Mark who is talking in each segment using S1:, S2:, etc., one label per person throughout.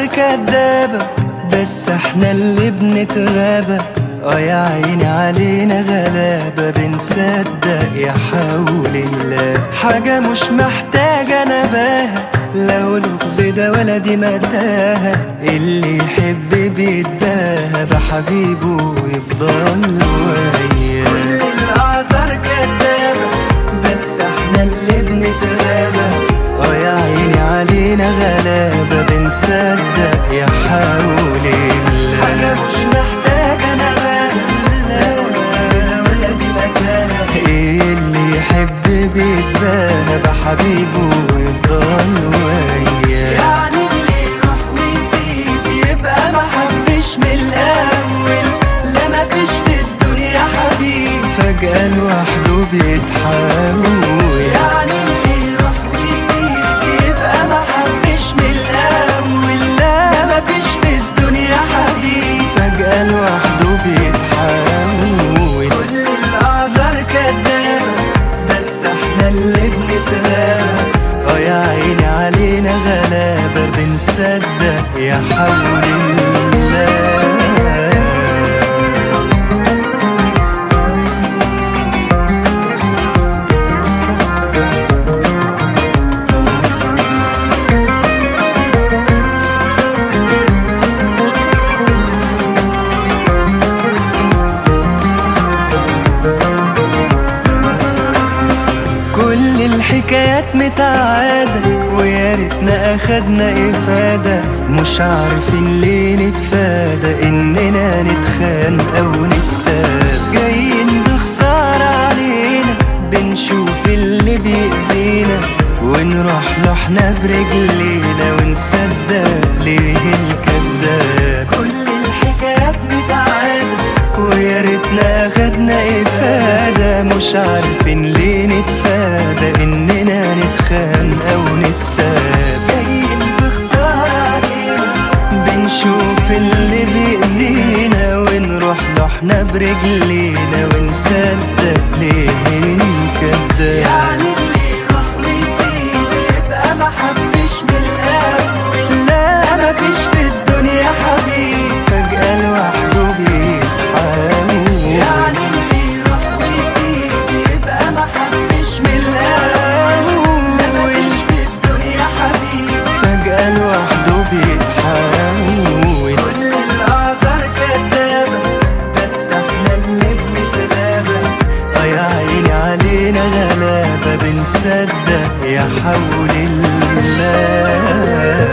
S1: كدابة بس احنا اللي بنتغابى اه يا عيني علينا غلابة بنصدق يا حول الله حاجة مش محتاجة نباهة لو لغز ده ولا دي متاهة اللي يحب بيتباهى بحبيبه يفضل وياه كل الأعذار كدابة بس احنا اللي بنتغابى اه يا عيني علينا غلابة بنصدق يا حول الله حاجة مش محتاجة نباهة لا ولا دي مكانة ايه اللي يحب بيتباهى بحبيبه ويفضل وياه يعني اللي يروح ويسيب يبقى ما حبش من الأول لا ما فيش في الدنيا حبيب فجأة لوحده بيتحول يعني اللي يروح ويسيب يبقى ما حبش من الأول لا ما فيش في الدنيا حبيب فجأة لوحده بيتحول كل الأعذار كدابة بس احنا اللي بنتغابى اه يا عيني علينا غلابة بنصدق يا حول الله كل الحكايات متعادة ويا ريتنا اخدنا افادة مش عارفين ليه نتفادى اننا نتخان او نتساب جايين بخسارة علينا بنشوف اللي بيأذينا ونروح له احنا برجلينا ونصدق ليه الكذاب كل الحكايات متعادة ويا ريتنا اخدنا افادة مش عارفين ليه نتفادى اننا نتخان او نتساب جايين بخسارة علينا بنشوف اللي بيأذينا ونروح له احنا برجلينا ونصدق ليه كداب يعني اللي يروح ويسيب يبقى ما حبش من الاول لا ما فيش في الدنيا حبيب فجأة لوحده بيتحول يعني اللي يروح ويسيب يبقى ما حبش من الاول لا ما فيش في الدنيا حبيب فجأة لوحده بيتحول كل الأعذار كدابة بس احنا اللي بنتغابى اه يا عيني علينا غلابة بنصدق يا حول الله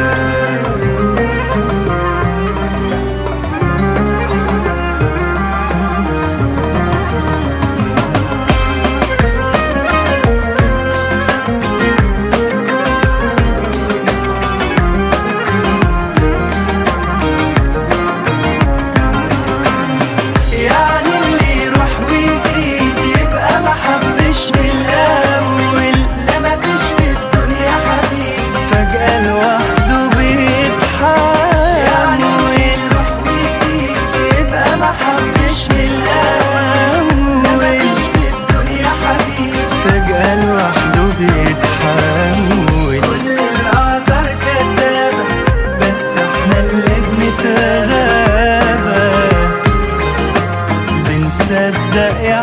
S1: يعني اللي يروح ويسيب يبقى ما حبش من الاول لا ما فيش في الدنيا حبيب فجأة لوحده بيتحول يعني اللي يروح ويسيب يبقى ما حبش من الاول لا ما فيش في الدنيا حبيب فجأة لوحده بيتحول كل الأعذار كدابة بس احنا اللي بنتغابى بنصدق يا